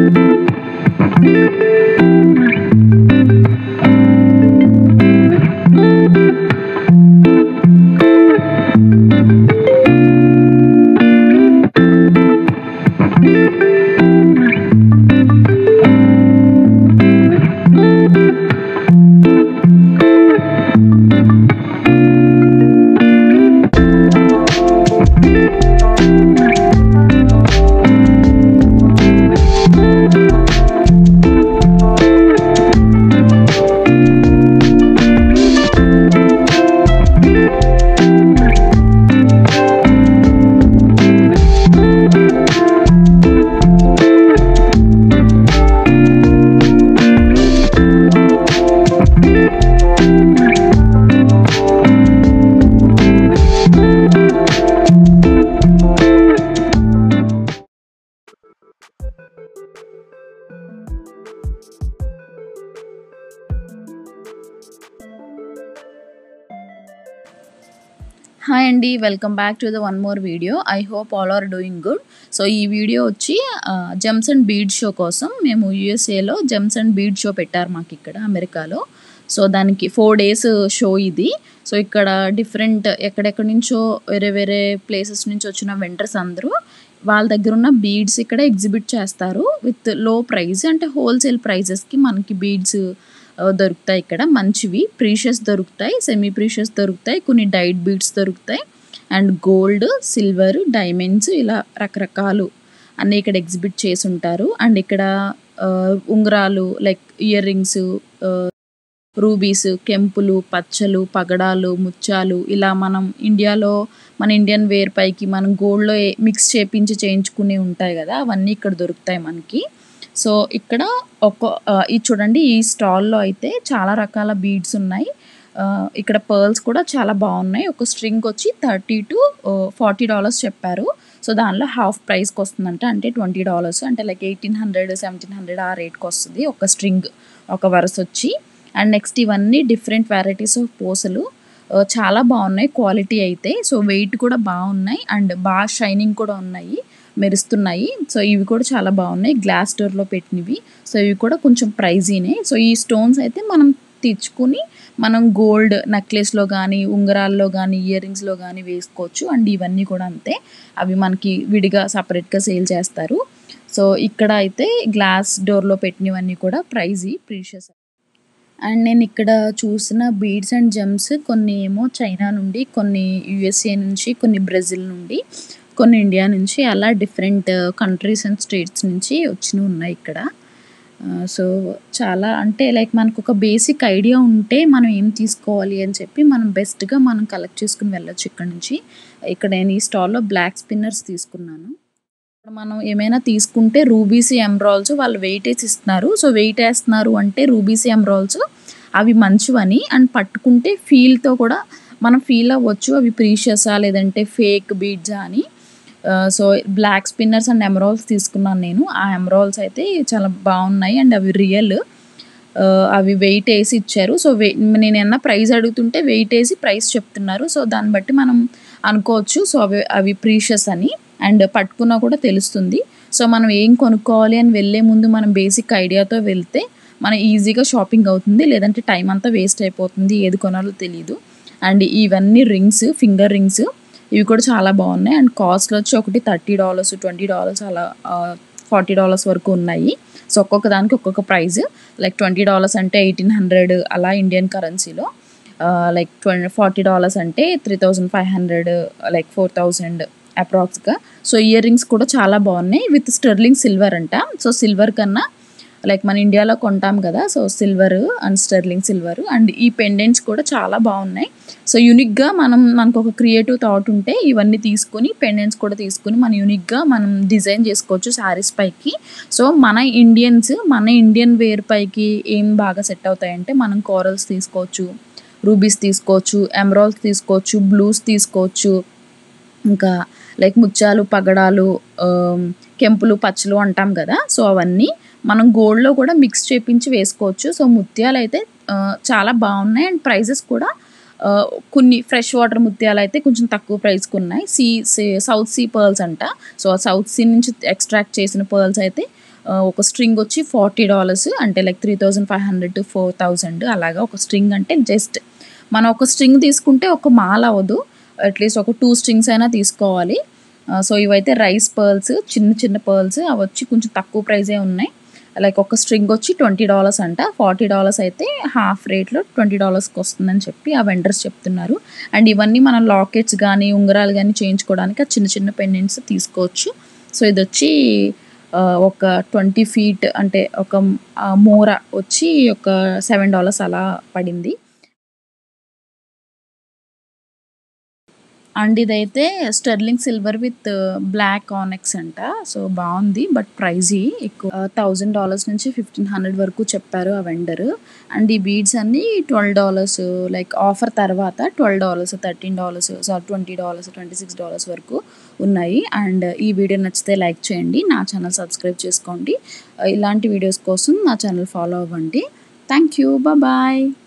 hi అండి welcome back to the one more video I hope all are doing good so ఈ video వచ్చి gems and bead show కోసం మేము యూఎస్ఏలో gems and bead show పెట్టారు మాకు ఇక్కడ అమెరికాలో సో దానికి ఫోర్ డేస్ షో ఇది సో ఇక్కడ డిఫరెంట్ ఎక్కడెక్కడి నుంచో వేరే వేరే ప్లేసెస్ నుంచి వచ్చిన వెండర్స్ అందరూ వాళ్ళ దగ్గర ఉన్న బీడ్స్ ఇక్కడ ఎగ్జిబిట్ చేస్తారు విత్ లో ప్రైస్ అంటే హోల్సేల్ ప్రైజెస్కి మనకి బీడ్స్ దొరుకుతాయి ఇక్కడ మంచివి ప్రీషియస్ దొరుకుతాయి సెమీ ప్రీషియస్ దొరుకుతాయి కొన్ని డైట్ బీడ్స్ దొరుకుతాయి అండ్ గోల్డ్ సిల్వర్ డైమండ్స్ ఇలా రకరకాలు అన్నీ ఇక్కడ ఎగ్జిబిట్ చేసి ఉంటారు అండ్ ఇక్కడ ఉంగరాలు లైక్ ఇయర్ రింగ్స్ రూబీస్ కెంపులు పచ్చలు పగడాలు ముత్యాలు ఇలా మనం ఇండియాలో మన ఇండియన్ వేర్ పైకి మనం గోల్డ్లో మిక్స్ చేపించి చేయించుకునే ఉంటాయి కదా అవన్నీ ఇక్కడ దొరుకుతాయి మనకి సో ఇక్కడ ఒక ఇది చూడండి ఈ స్టాల్లో అయితే చాలా రకాల బీడ్స్ ఉన్నాయి ఇక్కడ పర్ల్స్ కూడా చాలా బాగున్నాయి ఒక స్ట్రింగ్ వచ్చి థర్టీ టు ఫార్టీ డాలర్స్ చెప్పారు సో దానిలో హాఫ్ ప్రైస్కి వస్తుందంట అంటే ట్వంటీ డాలర్స్ అంటే like eighteen hundred seventeen hundred ఆ రేట్కి వస్తుంది ఒక స్ట్రింగ్ ఒక వరుస వచ్చి అండ్ నెక్స్ట్ ఇవన్నీ డిఫరెంట్ వెరైటీస్ ఆఫ్ పూసలు చాలా బాగున్నాయి క్వాలిటీ అయితే సో వెయిట్ కూడా బాగున్నాయి అండ్ బాగా షైనింగ్ కూడా ఉన్నాయి మెరుస్తున్నాయి సో ఇవి కూడా చాలా బాగున్నాయి గ్లాస్ డోర్లో పెట్టినవి సో ఇవి కూడా కొంచెం ప్రైజీనే సో ఈ స్టోన్స్ అయితే మనం తెచ్చుకుని మనం గోల్డ్ నెక్లెస్లో కానీ ఉంగరాల్లో కానీ ఇయర్ రింగ్స్లో కానీ వేసుకోవచ్చు అండ్ ఇవన్నీ కూడా అంతే అవి మనకి విడిగా సపరేట్గా సేల్ చేస్తారు సో ఇక్కడ అయితే గ్లాస్ డోర్లో పెట్టినవన్నీ కూడా ప్రైజీ ప్రీషియస్ అండ్ నేను ఇక్కడ చూసిన బీడ్స్ అండ్ జెమ్స్ కొన్ని ఏమో చైనా నుండి కొన్ని యుఎస్ఏ నుంచి కొన్ని బ్రెజిల్ నుండి కొన్ని ఇండియా నుంచి అలా డిఫరెంట్ కంట్రీస్ అండ్ స్టేట్స్ నుంచి వచ్చినవి ఉన్నాయి ఇక్కడ సో చాలా అంటే లైక్ మనకు ఒక బేసిక్ ఐడియా ఉంటే మనం ఏం తీసుకోవాలి అని చెప్పి మనం బెస్ట్గా మనం కలెక్ట్ చేసుకుని వెళ్ళొచ్చు ఇక్కడ నుంచి ఇక్కడ నేను ఈ స్టాల్లో బ్లాక్ స్పిన్నర్స్ తీసుకున్నాను మనం ఏమైనా తీసుకుంటే రూబీసీ ఎమ్రాల్స్ వాళ్ళు వెయిట్ వేసి ఇస్తున్నారు సో వెయిట్ వేస్తున్నారు అంటే రూబీసీ ఎమ్రాల్స్ అవి మంచివని అండ్ పట్టుకుంటే ఫీల్తో కూడా మనం ఫీల్ అవ్వచ్చు అవి ప్రీషియసా లేదంటే ఫేక్ బీడ్జా అని so black spinners and emeralds తీసుకున్నాను నేను ఆ ఎమరాల్స్ అయితే చాలా బాగున్నాయి అండ్ అవి రియల్ అవి వెయిట్ వేసి ఇచ్చారు సో వెయి నేను ఏమన్నా ప్రైస్ అడుగుతుంటే వెయిట్ వేసి ప్రైస్ చెప్తున్నారు సో దాన్ని బట్టి మనం అనుకోవచ్చు సో అవి అవి ప్రీషియస్ అని అండ్ పట్టుకున్నా కూడా తెలుస్తుంది సో మనం ఏం కొనుక్కోవాలి అని వెళ్ళే ముందు మనం బేసిక్ ఐడియాతో వెళ్తే మన ఈజీగా షాపింగ్ అవుతుంది లేదంటే టైం అంతా వేస్ట్ అయిపోతుంది ఏది కొనాలో తెలియదు అండ్ ఇవన్నీ రింగ్స్ ఫింగర్ రింగ్స్ ఇవి కూడా చాలా బాగున్నాయి అండ్ కాస్ట్లో వచ్చి ఒకటి థర్టీ డాలర్స్ ట్వంటీ డాలర్స్ అలా ఫార్టీ డాలర్స్ వరకు ఉన్నాయి సో ఒక్కొక్క దానికి ఒక్కొక్క ప్రైస్ లైక్ ట్వంటీ డాలర్స్ అంటే ఎయిటీన్ హండ్రెడ్ అలా ఇండియన్ కరెన్సీలో లైక్ ట్వంటీ ఫార్టీ డాలర్స్ అంటే three thousand five hundred like four thousand అప్రాక్స్గా సో ఇయర్ రింగ్స్ కూడా చాలా బాగున్నాయి విత్ స్టెర్లింగ్ సిల్వర్ అంట సో సిల్వర్ కన్నా లైక్ మన ఇండియాలో కొంటాం కదా so silver and sterling silver and ఈ పెండెంట్స్ కూడా చాలా బాగున్నాయి సో యూనిక్గా మనం మనకు ఒక క్రియేటివ్ థాట్ ఉంటే ఇవన్నీ తీసుకుని పెండెంట్స్ కూడా తీసుకుని మనం యూనిక్గా మనం డిజైన్ చేసుకోవచ్చు శారీస్ పైకి సో మన ఇండియన్స్ మన ఇండియన్ వేర్ పైకి ఏం బాగా సెట్ అవుతాయంటే మనం కోరల్స్ తీసుకోవచ్చు రూబీస్ తీసుకోవచ్చు ఎమరాల్స్ తీసుకోవచ్చు బ్లూస్ తీసుకోవచ్చు ఇంకా లైక్ ముత్యాలు పగడాలు కెంపులు పచ్చలు అంటాం కదా సో అవన్నీ మనం గోల్డ్లో కూడా మిక్స్ చేపించి వేసుకోవచ్చు సో ముత్యాలు అయితే చాలా బాగున్నాయి అండ్ ప్రైజెస్ కూడా కొన్ని ఫ్రెష్ వాటర్ ముత్యాలు అయితే కొంచెం తక్కువ ప్రైస్కి ఉన్నాయి సీ సౌత్ సీ పర్ల్స్ అంట సో సౌత్ సీ నుంచి ఎక్స్ట్రాక్ట్ చేసిన పర్ల్స్ అయితే ఒక స్ట్రింగ్ వచ్చి ఫార్టీ డాలర్స్ అంటే like three thousand five hundred to four thousand అలాగా ఒక స్ట్రింగ్ అంటే జస్ట్ మనం ఒక స్ట్రింగ్ తీసుకుంటే ఒక మాల అవ్వదు అట్లీస్ట్ ఒక టూ స్ట్రింగ్స్ అయినా తీసుకోవాలి సో ఇవైతే రైస్ పర్ల్స్ చిన్న చిన్న పర్ల్స్ అవి వచ్చి కొంచెం తక్కువ ప్రైజే ఉన్నాయి లైక్ ఒక స్ట్రింగ్ వచ్చి ట్వంటీ డాలర్స్ అంట ఫార్టీ డాలర్స్ అయితే హాఫ్ రేట్లో ట్వంటీ డాలర్స్కి వస్తుందని చెప్పి ఆ వెండర్స్ చెప్తున్నారు అండ్ ఇవన్నీ మనం లాకెట్స్ కానీ ఉంగరాలు కానీ చేయించుకోవడానికి ఆ చిన్న చిన్న పెండెంట్స్ తీసుకోవచ్చు సో ఇది వచ్చి ఒక ట్వంటీ ఫీట్ అంటే ఒక మోర వచ్చి ఒక సెవెన్ డాలర్స్ అలా పడింది అండ్ ఇదైతే sterling silver with black onyx అంట సో బాగుంది బట్ ప్రైజీ ఎక్కువ థౌజండ్ డాలర్స్ నుంచి ఫిఫ్టీన్ హండ్రెడ్ వరకు చెప్పారు ఆ వెండర్ అండ్ ఈ బీడ్స్ అన్ని ట్వెల్వ్ డాలర్స్ లైక్ ఆఫర్ తర్వాత twelve dollars thirteen dollars sorry twenty dollars twenty six dollars వరకు ఉన్నాయి అండ్ ఈ వీడియో నచ్చితే లైక్ చేయండి నా ఛానల్ సబ్స్క్రైబ్ చేసుకోండి ఇలాంటి వీడియోస్ కోసం నా ఛానల్ ఫాలో అవ్వండి థ్యాంక్ యూ బాయ్